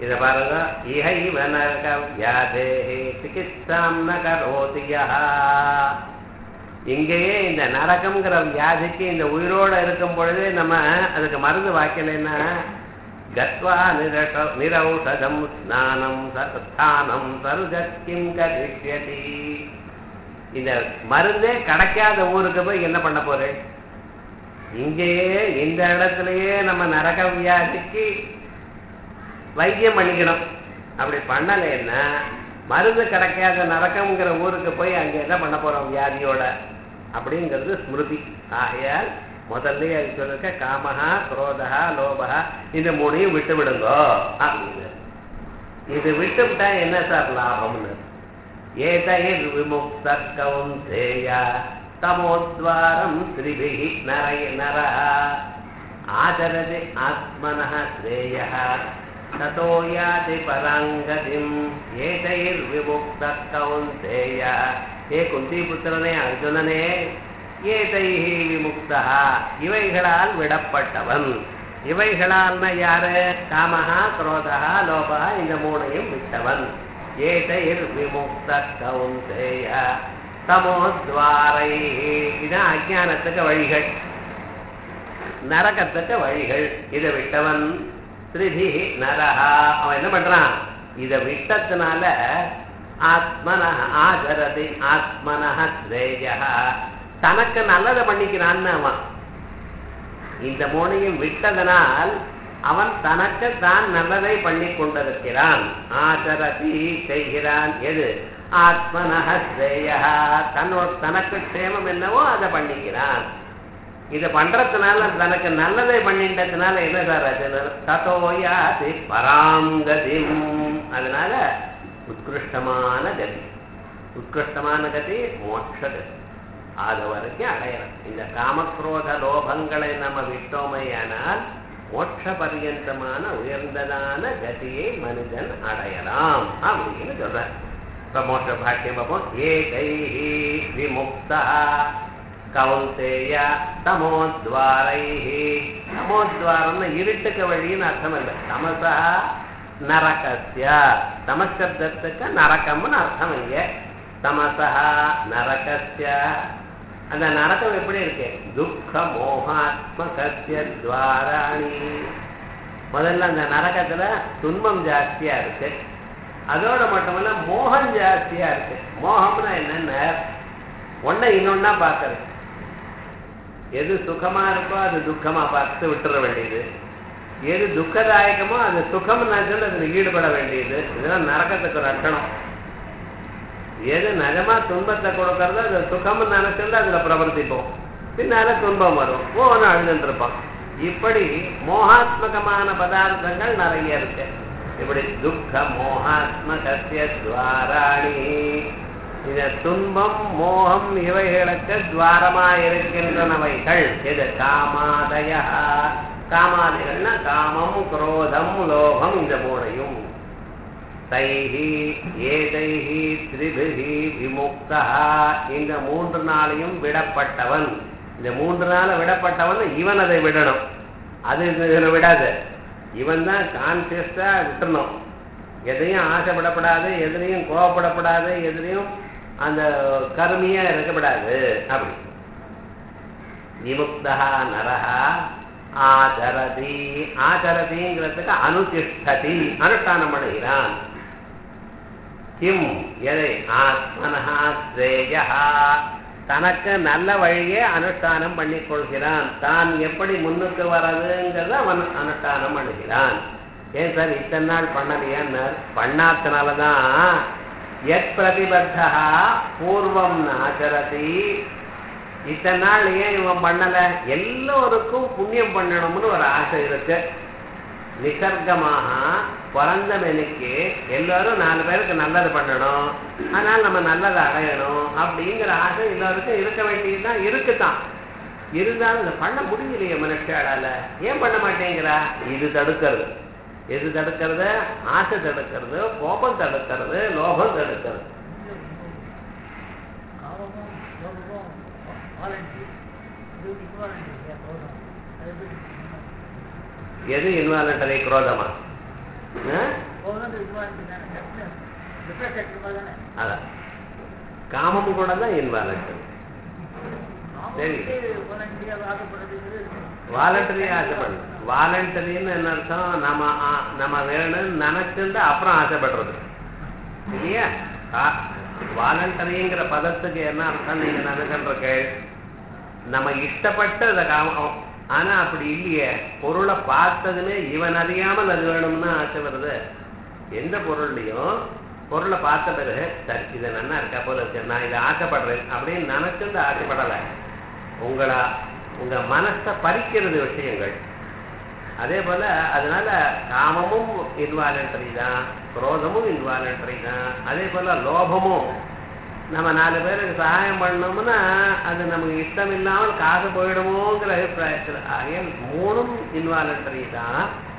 இத பாருங்க இஹைவ நரக வியாதேஹே சிகித்சாம் ந கரோதி யஹா இங்கேயே இந்த நரகம்ங்கிற வியாதிக்கு இந்த உயிரோட இருக்கும் பொழுது நம்ம அதுக்கு மருந்து வாக்கலைன்னா கத்வா நிரஷ நிரௌஷதம் ஸ்நானம் ஸ்தானம் சருஜக்கிம் கதிஷ்யதி இந்த மருந்தே கிடைக்காத ஊருக்கு போய் என்ன பண்ண போறேன் இங்கேயே இந்த இடத்துலயே நம்ம நரக வியாதிக்கு வைத்தியம் பண்ணிக்கணும் அப்படி பண்ணலைன்னா மருந்து கிடைக்காத நரக்கம்ங்கிற ஊருக்கு போய் அங்க என்ன பண்ண போறோம் வியாதியோட அப்படிங்கிறது ஸ்மிருதி ஆகையால் முதல்ல அது சொல்லிருக்க காமஹா குரோதா லோபகா இந்த மூணையும் விட்டு விடுங்கோ அப்படின்னு இது விட்டு விட்டா என்ன சார் லாபம்னு ஏதைர் விமுக்த கவுந்தேயா தமோத்வாரம் ஸ்ரீபிகி நரய நரா ஆச்சரதி ஆத்மனः ஸ்ரேயः ततो याति பராங்கதிம் ஏதைர் விமுக்த கவுந்தேய ஏ குந்தி புத்திரனே அர்ஜுனனே ஏதைஹி விமுக்தா இவைகளால் விடப்பட்டவன் இவைகளால்னா யாரு காமஹா குரோதா லோபா இந்த மூணையும் விட்டவன் ஏதைர் விமுக்த கவுந்தேய தமோத்வாரை இதான் அஜானத்துக்கு வழிகள் நரகத்துக்கு வழிகள் இதை விட்டவன் ஸ்ரீதி நரஹா அவன் என்ன பண்றான் இதை விட்டதுனால ஆத்மன ஆச்சரதி ஆத்மன ஸ்ரேயா தனக்கு நல்லதை பண்ணிக்கிறான்னு அவன் இந்த மூணையும் விட்டதனால் அவன் தனக்கு தான் நல்லதை பண்ணி கொண்டிருக்கிறான் ஆச்சரதி செய்கிறான் எது ஆத்மனஹ ஸ்ரேயா தன்னோட தனக்கு க்ஷேமம் என்னவோ அதை பண்ணிக்கிறான் இதை பண்றதுனால தனக்கு நல்லதை பண்ணிட்டதுனால என்ன சார் அது ததோயாதி பராங்கதிம் அதனால உத்கிருஷ்டமான கதி உத்கிருஷ்டமான கதி மோட்ச கதி அது வரைக்கும் அடையலாம் இந்த காமக்ரோத லோபங்களை நம்ம விட்டோமையானால் மோட்ச பரியந்தமான உயர்ந்ததான கதியை மனிதன் அடையலாம் அப்படின்னு சொல்ற இப்ப மோட்ச பாக்கியம் பார்ப்போம் ஏகை விமுக்தா கவுந்தேய தமோத்வாரை தமோத்வாரம்னு இருட்டுக்கு வழின்னு அர்த்தம் இல்லை தமசா நரகஸ்ய தமசப்தத்துக்கு நரகம்னு அர்த்தம் இங்க தமசா நரகஸ்ய அந்த நரகம் எப்படி இருக்கு துக்க மோகாத்மகஸ்ய துவாராணி முதல்ல அந்த நரகத்துல துன்பம் ஜாஸ்தியா இருக்கு அதோட மட்டுமல்ல மோகம் ஜாஸ்தியா இருக்கு மோகம்னா என்னன்னா ஒன்றை இன்னொன்னா பார்க்கறது எது சுகமா இருக்கோ அது துக்கமா பார்த்து விட்டுற வேண்டியது எது துக்கதாயகமோ அது சுகம் நினைச்சு அதுல ஈடுபட வேண்டியது இதெல்லாம் நரக்கத்துக்கு லட்சணம் எது நிஜமா துன்பத்தை கொடுக்கறதோ அது சுகம்னு நினைச்சிருந்து அதுல பிரவர்த்திப்போம் பின்னால துன்பம் வரும் ஒவ்வொன்று அழுதுட்டு இருப்பான் இப்படி மோகாத்மகமான பதார்த்தங்கள் நிறைய இருக்கு இப்படி துக்க மோகாத்மகசிய துவாராணி இந்த துன்பம் மோகம் இவைகளுக்கு துவாரமா இருக்கின்றனவைகள் இது காமாதய காமாதிகள்னா காமம் குரோதம் லோகம் இந்த மூணையும் தைஹி ஏதைஹி திரிபிகி விமுக்தா இந்த மூன்று நாளையும் விடப்பட்டவன் இந்த மூன்று நாள விடப்பட்டவன் இவன் அதை விடணும் அது இதுல விடாது இவன் தான் கான்சியஸா விட்டுறணும் எதையும் ஆசைப்படப்படாது எதுலையும் கோவப்படப்படாது எதுலையும் அந்த கருமையா இருக்கப்படாது அப்படி விமுக்தா நரஹா ஆச்சரதி ஆச்சரதிங்கிறதுக்கு அனுதிஷ்டதி அனுஷ்டானம் பண்ணுகிறான் கிம் எதை ஆத்மனஹா ஸ்ரேயா தனக்கு நல்ல வழியே அனுஷ்டானம் பண்ணி கொள்கிறான் தான் எப்படி முன்னுக்கு வர்றதுங்கிறத அவன் அனுஷ்டானம் பண்ணுகிறான் ஏன் சார் இத்தனை நாள் பண்ணலையான்னு பண்ணாதனாலதான் எத் பிரதிபத்தா பூர்வம் ஆச்சரதி இத்தனை நாள் ஏன் இவன் பண்ணல எல்லோருக்கும் புண்ணியம் பண்ணணும்னு ஒரு ஆசை இருக்கு நிசர்க்கமாக பிறந்த மெனுக்கு எல்லாரும் நாலு பேருக்கு நல்லது பண்ணணும் ஆனால் நம்ம நல்லதை அடையணும் அப்படிங்கிற ஆசை எல்லாருக்கும் இருக்க வேண்டியதுதான் இருக்குதான் இருந்தாலும் இதை பண்ண முடியலையே மனுஷாளால ஏன் பண்ண மாட்டேங்கிறா இது தடுக்கிறது எது தடுக்கிறது ஆசை தடுக்கிறது கோபம் தடுக்கிறது லோகம் தடுக்கிறது காமமும் லோகமும் வாலண்டி இது இக்வாலண்டி போதும் அது எப்படி எது இன்வாலண்டரி குரோதமா ஆ? போகிறது இன்வால்மெண்ட் தானே ரிஃப்ளெக்ட் மாதிரி தானே அதான் காமம் கூட தான் இன்வாலண்ட் சரி. வாலண்டியாக ஆசைப்படுறது வாலண்டரி ஆசைப்படணும் வாலண்டரின்னு என்ன அர்த்தம் நம்ம ஆ- நம்ம வேணும்னு நினைச்சிருந்தா அப்புறம் ஆசைப்படுறது இல்லையா வாலண்டரிங்கிற பதத்துக்கு என்ன அர்த்தம் நீங்க நினைக்கின்ற நம்ம இஷ்டப்பட்டு அதை காமம் ஆனா அப்படி இல்லையே பொருளை பார்த்ததுமே இவன் அறியாமல் அது வேணும்னு ஆசை வருது எந்த பொருள்லையும் பொருளை பார்த்த பிறகு சரி இது நல்லா இருக்கா போல இருக்கு நான் இதை ஆசைப்படுறேன் அப்படின்னு நினைச்சிருந்து ஆசைப்படலை உங்களா உங்க மனசை பறிக்கிறது விஷயங்கள் அதே போல அதனால காமமும் இன்வாலண்டரி தான் குரோதமும் இன்வாலண்டரி தான் அதே போல லோபமும் நம்ம நாலு பேருக்கு சகாயம் பண்ணோம்னா அது நமக்கு இஷ்டம் இல்லாமல் காசு போயிடுமோங்கிற அபிப்பிராயத்தில் ஆகையால் மூணும் இன்வாலண்டரி தான்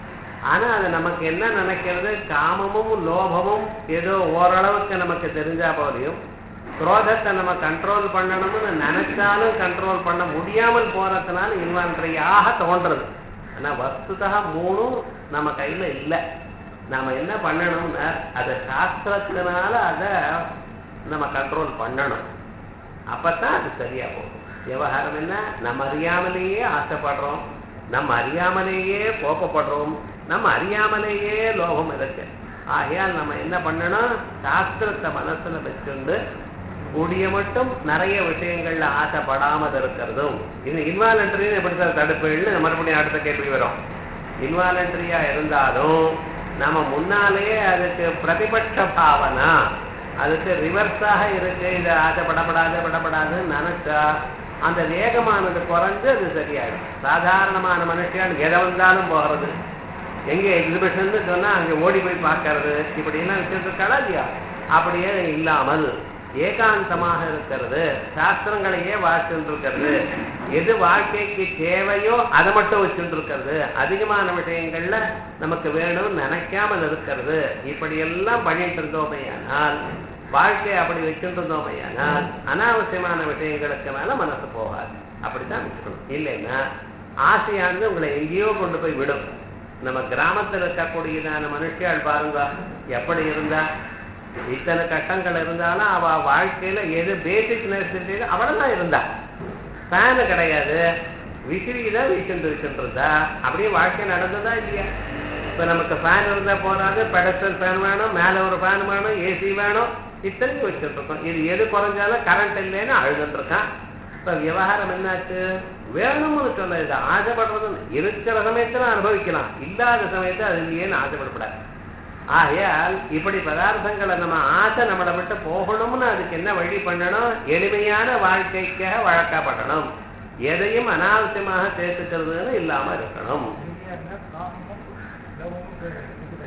ஆனா அது நமக்கு என்ன நினைக்கிறது காமமும் லோபமும் ஏதோ ஓரளவுக்கு நமக்கு தெரிஞ்சா போலையும் குரோதத்தை நம்ம கண்ட்ரோல் பண்ணணும்னு நினைச்சாலும் கண்ட்ரோல் பண்ண முடியாமல் போறதுனால இன்வாலண்டரியாக தோன்றது ஆனா வஸ்துதா மூணும் நம்ம கையில இல்லை நாம என்ன பண்ணணும்னா அதை சாஸ்திரத்தினால அதை நம்ம கண்ட்ரோல் பண்ணணும் அப்பதான் அது சரியா போகும் விவகாரம் என்ன நம்ம அறியாமலேயே ஆசைப்படுறோம் நம்ம அறியாமலேயே கோபப்படுறோம் நம்ம அறியாமலேயே லோகம் இருக்கு ஆகையால் நம்ம என்ன பண்ணணும் சாஸ்திரத்தை மனசுல வச்சுண்டு கூடிய மட்டும் நிறைய விஷயங்கள்ல ஆசைப்படாமல் இருக்கிறதும் இது இன்வாலண்டரின்னு எப்படி சார் தடுப்புன்னு மறுபடியும் அடுத்த கேள்வி வரும் இன்வாலண்டரியா இருந்தாலும் நம்ம முன்னாலேயே அதுக்கு பிரதிபட்ச பாவனா அதுக்கு ரிவர்ஸாக இருக்கு இது ஆசைப்படப்படாது படப்படாதுன்னு நினைச்சா அந்த வேகமானது குறைஞ்சு அது சரியாயிடும் சாதாரணமான மனுஷன் எதை வந்தாலும் போகிறது எங்க எக்ஸிபிஷன் சொன்னா அங்க ஓடி போய் பார்க்கறது இப்படி எல்லாம் வச்சிருக்காளா இல்லையா அப்படியே இல்லாமல் ஏகாந்தமாக இருக்கிறது சாஸ்திரங்களையே வாசிச்சுட்டு இருக்கிறது எது வாழ்க்கைக்கு தேவையோ அதை மட்டும் வச்சுட்டு இருக்கிறது அதிகமான விஷயங்கள்ல நமக்கு வேணும்னு நினைக்காமல் இருக்கிறது இப்படி எல்லாம் பண்ணிட்டு இருந்தோமையானால் வாழ்க்கை அப்படி வச்சுட்டு இருந்தோமையானால் அனாவசியமான விஷயங்களுக்கு மேல மனசு போகாது அப்படித்தான் வச்சுக்கணும் இல்லைன்னா ஆசையானது உங்களை எங்கேயோ கொண்டு போய் விடும் நம்ம கிராமத்தில் இருக்கக்கூடியதான மனுஷியால் பாருங்க எப்படி இருந்தா இத்தனை கட்டங்கள் இருந்தாலும் அவ வாழ்க்கையில எது பேசிக் நெசசிட்டி அவளதான் இருந்தா ஃபேனு கிடையாது விசிறி தான் வீசுண்டு வச்சுட்டு இருந்தா அப்படியே வாழ்க்கை நடந்ததா இல்லையா இப்ப நமக்கு ஃபேன் இருந்தா போறாது பெடஸ்டல் ஃபேன் வேணும் மேல ஒரு ஃபேன் வேணும் ஏசி வேணும் இத்தனையும் வச்சுட்டு இருக்கோம் இது எது குறைஞ்சாலும் கரண்ட் இல்லைன்னு அழுதுட்டு இருக்கான் இப்ப விவகாரம் என்னாச்சு வேணும்னு சொல்ல இது ஆசைப்படுறது இருக்கிற சமயத்துல அனுபவிக்கலாம் இல்லாத சமயத்துல அது இல்லையேன்னு ஆசைப்படக்கூடாது ஆகையால் இப்படி பதார்த்தங்களை நம்ம ஆசை நம்மளை விட்டு போகணும்னு அதுக்கு என்ன வழி பண்ணணும் எளிமையான வாழ்க்கைக்காக வழக்கப்படணும் எதையும் அனாவசியமாக சேர்த்துக்கிறதுன்னு இல்லாம இருக்கணும் காமமும் லவமும்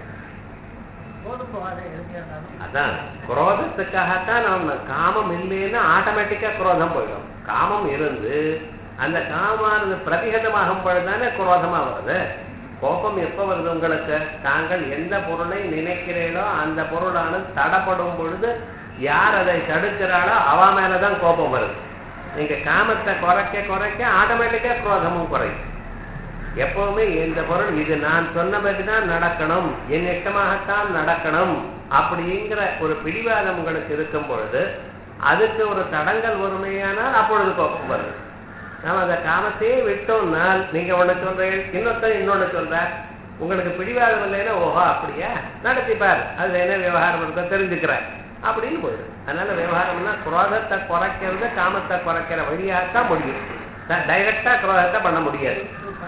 கோதும்பு வாதை எதுக்கே இருந்தாலும் அதான் குரோதத்துக்காகத்தான் நம்ம காமம் இல்லைன்னா ஆட்டோமேட்டிக்கா குரோதம் போயிடும் காமம் இருந்து அந்த காமானது பிரதிகதமாகும் பொழுதுதானே குரோதமா வருது கோபம் எப்ப வருது உங்களுக்கு தாங்கள் எந்த பொருளை நினைக்கிறீர்களோ அந்த பொருளானது தடப்படும் பொழுது யார் அதை தடுக்கிறாளோ அவ மேலதான் கோபம் வருது நீங்க காமத்தை குறைக்க குறைக்க ஆட்டோமேட்டிக்கா குரோதமும் குறையும் எப்பவுமே இந்த பொருள் இது நான் சொன்னபடிதான் நடக்கணும் என் இஷ்டமாகத்தான் நடக்கணும் அப்படிங்கிற ஒரு பிடிவாதம் உங்களுக்கு இருக்கும் பொழுது அதுக்கு ஒரு தடங்கல் வறுமையானால் அப்பொழுது கோபம் வருது நாம அந்த காமத்தையே விட்டோம்னால் நீங்க ஒண்ணு சொல்றீங்க இன்னொருத்தர் இன்னொன்னு சொல்ற உங்களுக்கு பிடிவாதம் இல்லைன்னா ஓஹோ அப்படியா நடத்திப்பார் அது என்ன விவகாரம் இருக்கோ தெரிஞ்சுக்கிறேன் அப்படின்னு போயிடும் அதனால விவகாரம்னா குரோதத்தை குறைக்கிறது காமத்தை குறைக்கிற வழியாகத்தான் முடியும் டைரக்டா குரோதத்தை பண்ண முடியாது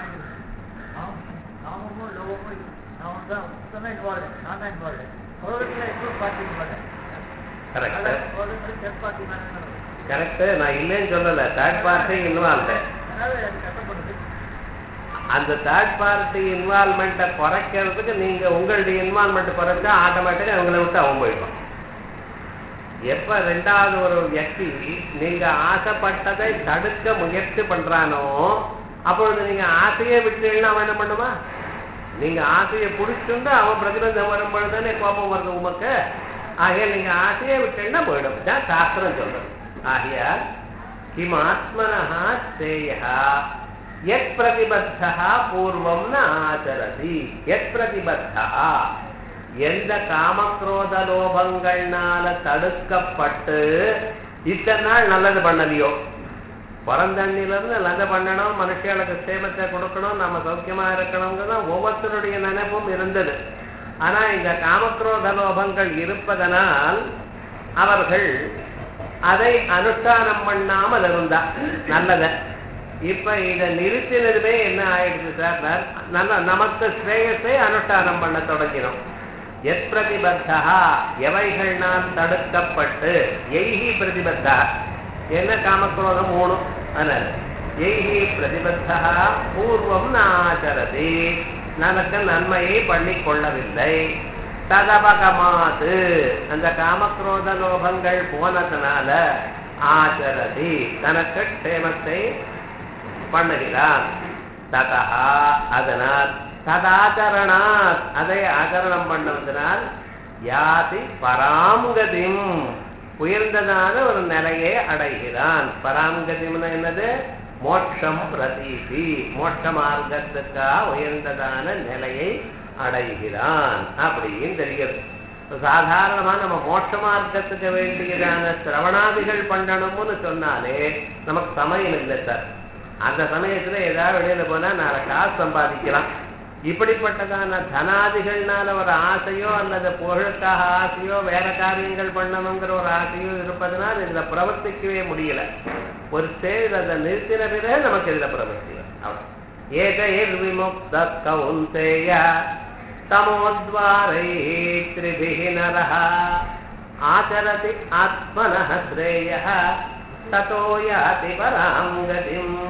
காமமும் லவமும் நான் தான் மொத்தமே இன்வால்வ் நான் தான் இன்வால்வ் கோதத்தில் இன்னொரு பார்ட்டி இன்வால்வ் கரெக்ட் கோதத்தில் தேர்ட் பார்ட்டி மேனேஜர் கரெக்ட் நான் இல்லைன்னு சொல்லல தேர்ட் பார்ட்டி இன்வால்வ் அதனால அது கஷ்டப்படுது அந்த தேர்ட் பார்ட்டி இன்வால்மெண்ட்டை குறைக்கிறதுக்கு நீங்க உங்களுடைய இன்வால்மெண்ட் குறைச்சா ஆட்டோமேட்டிக்கா அவங்கள விட்டு அவன் போயிடும் எப்ப ரெண்டாவது ஒரு வியக்தி நீங்க ஆசைப்பட்டதை தடுக்க முயற்சி பண்றானோ அப்பொழுது நீங்க ஆசையை விட்டீங்கன்னா அவன் என்ன பண்ணுமா நீங்க ஆசையை பிடிச்சுண்டு அவன் பிரதிபந்தம் வரும்பொழுது தானே கோபம் வருது உமக்கு ஆகையால் நீங்க ஆசையை விட்டீங்கன்னா போயிடும் தான் சாஸ்திரம் சொல்றது ஆகையால் கிம் ஆத்மனஹா ஸ்ரேயா எத் பிரதிபத்தா பூர்வம் ந ஆச்சரதி எத் பிரதிபத்தா எந்த காமக்ரோத லோபங்கள்னால தடுக்கப்பட்டு இத்தனை நாள் நல்லது பண்ணலையோ பிறந்தண்ணிலிருந்து நல்லது பண்ணணும் மனுஷர்களுக்கு சேமத்தை கொடுக்கணும் நம்ம சௌக்கியமா இருக்கணுங்கிறது ஒவ்வொருத்தருடைய நினைப்பும் இருந்தது ஆனா இந்த காமக்ரோத லோபங்கள் இருப்பதனால் அவர்கள் அதை அனுஷ்டானம் பண்ணாமல் இருந்தா நல்லத இப்ப இதை நிறுத்தினதுமே என்ன ஆயிடுச்சு சார் நல்ல நமக்கு ஸ்ரேயத்தை அனுஷ்டானம் பண்ண தொடங்கினோம் எத் பிரதிபத்தா எவைகள் நாம் தடுக்கப்பட்டு எய்கி பிரதிபத்தா என்ன காமக்ரோதம் மூணு அதனால எய்கி பிரதிபத்தா பூர்வம் நாச்சரதி நமக்கு நன்மையை பண்ணி கொள்ளவில்லை ததபகமாது அந்த காமக்ரோத லோபங்கள் போனதுனால ஆச்சரதி தனக்கு க்ஷேமத்தை பண்ணுகிறான் ததா அதனால் ததாச்சரணாத் அதை ஆச்சரணம் பண்ணுவதனால் யாதி பராங்கதிம் உயர்ந்ததான ஒரு நிலையை அடைகிறான் பராங்கதிம்னு என்னது மோட்சம் பிரதீதி மோட்ச மார்க்கத்துக்காக உயர்ந்ததான நிலையை அடைகிறான் அப்படின்னு தெரிகிறது சாதாரணமா நம்ம மோட்ச மார்க்கத்துக்கு வேண்டியதான சிரவணாதிகள் பண்ணணும்னு சொன்னாலே நமக்கு சமயம் இல்லை சார் அந்த சமயத்துல ஏதாவது வெளியில போனா நாளை காசு சம்பாதிக்கலாம் இப்படிப்பட்டதான தனாதிகள்னால ஒரு ஆசையோ அல்லது புகழுக்காக ஆசையோ வேற காரியங்கள் பண்ணணுங்கிற ஒரு ஆசையோ இருப்பதனால் இதுல பிரவர்த்திக்கவே முடியல ஒரு ஸ்டேஜ் அதை நிறுத்தின பிறகு நமக்கு இதுல பிரவர்த்தி அவ்வளவு ஏகைர் விமுக்த கவுந்தேய தமோத்வாரை திரிபிः நரः ஆச்சரதி ஆத்மனः ஸ்ரேயः ததோ யாதி பராம் கதிம்